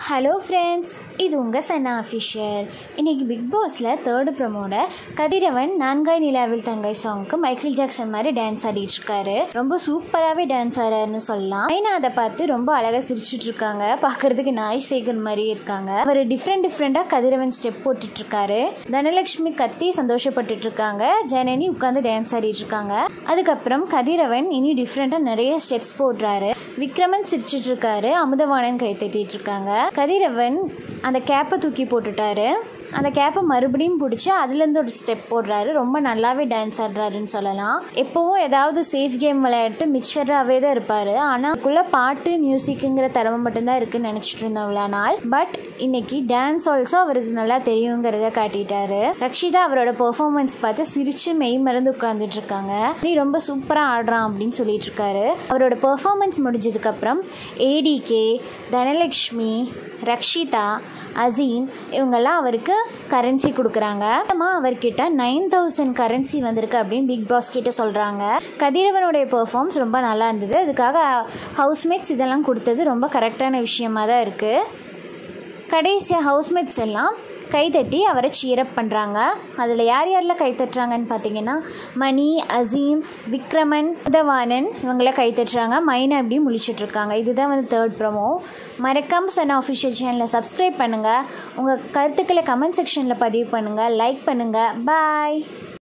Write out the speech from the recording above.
hello friends இது உங்கள் சன்னா அஃபிஷியல் இன்றைக்கி பிக் பாஸில் தேர்டு ப்ரமோட கதிரவன் நான்காய் நிலாவில் தங்கை சாங்க்கு மைக்கேல் ஜாக்சன் மாதிரி டான்ஸ் ஆடிட்டு இருக்காரு ரொம்ப சூப்பராகவே டான்ஸ் ஆடுறாருன்னு சொல்லலாம் ஐனா அதை பார்த்து ரொம்ப அழகாக சிரிச்சிட்டு இருக்காங்க பார்க்கறதுக்கு நாய் சேகர் மாதிரி இருக்காங்க அவர் டிஃப்ரெண்ட் டிஃப்ரெண்ட்டாக கதிரவன் ஸ்டெப் போட்டுட்டு இருக்காரு தனலட்சுமி கத்தி சந்தோஷப்பட்டுட்டு இருக்காங்க ஜனனி உட்காந்து டான்ஸ் ஆடிட்டு இருக்காங்க அதுக்கப்புறம் கதிரவன் இனி டிஃப்ரெண்ட்டாக நிறைய ஸ்டெப்ஸ் போடுறாரு விக்ரமன் சிரிச்சிட்டு இருக்காரு அமுதவாணன் கை தட்டிட்டு இருக்காங்க கதிரவன் அந்த கேப்பை தூக்கி போட்டுட்டாரு அந்த கேப்பை மறுபடியும் பிடிச்சி அதுலேருந்து ஒரு ஸ்டெப் போடுறாரு ரொம்ப நல்லாவே டான்ஸ் ஆடுறாருன்னு சொல்லலாம் எப்போவும் ஏதாவது சேஃப் கேம் விளையாட்டு மிக்சராகவே தான் இருப்பார் ஆனால் அதுக்குள்ளே பாட்டு மியூசிக்குங்கிற திறமை மட்டும்தான் இருக்குன்னு நினச்சிட்டு இருந்தோம் இவ்வளோ நாள் பட் இன்னைக்கு டான்ஸ் ஆல்சோ அவருக்கு நல்லா தெரியுங்கிறத காட்டிட்டாரு ரக்ஷிதா அவரோட பெர்ஃபார்மன்ஸ் பார்த்து சிரிச்சு மெய் மறந்து உட்காந்துட்டு இருக்காங்க நீ ரொம்ப சூப்பராக ஆடுறான் அப்படின்னு சொல்லிட்டு இருக்காரு அவரோட பெர்ஃபார்மன்ஸ் முடிஞ்சதுக்கப்புறம் ஏடிகே தனலக்ஷ்மி ரக்ஷிதா அசீம் இவங்கெல்லாம் அவருக்கு கரன்சி கொடுக்குறாங்க மொத்தமாக அவர்கிட்ட நைன் தௌசண்ட் கரன்சி வந்திருக்கு அப்படின்னு பிக் பாஸ் கிட்ட சொல்கிறாங்க கதிரவனுடைய பெர்ஃபார்ம்ஸ் ரொம்ப நல்லா இருந்தது அதுக்காக ஹவுஸ்மேட்ஸ் இதெல்லாம் கொடுத்தது ரொம்ப கரெக்டான விஷயமா தான் இருக்குது கடைசியாக ஹவுஸ்மேட்ஸ் எல்லாம் கைத்தட்டி அவரை சீரப் பண்ணுறாங்க அதில் யார் யாரெல்லாம் கைத்தட்டுறாங்கன்னு பார்த்தீங்கன்னா மணி அசீம் விக்ரமன் உதவானன் இவங்கள கைத்தட்டுறாங்க மைனை அப்படி முழிச்சிட்ருக்காங்க இதுதான் வந்து தேர்ட் ப்ரமோ மறக்காம சன் ஆஃபிஷியல் சேனலை சப்ஸ்கிரைப் பண்ணுங்கள் உங்கள் கருத்துக்களை கமெண்ட் செக்ஷனில் பதிவு பண்ணுங்கள் லைக் பண்ணுங்கள் பாய்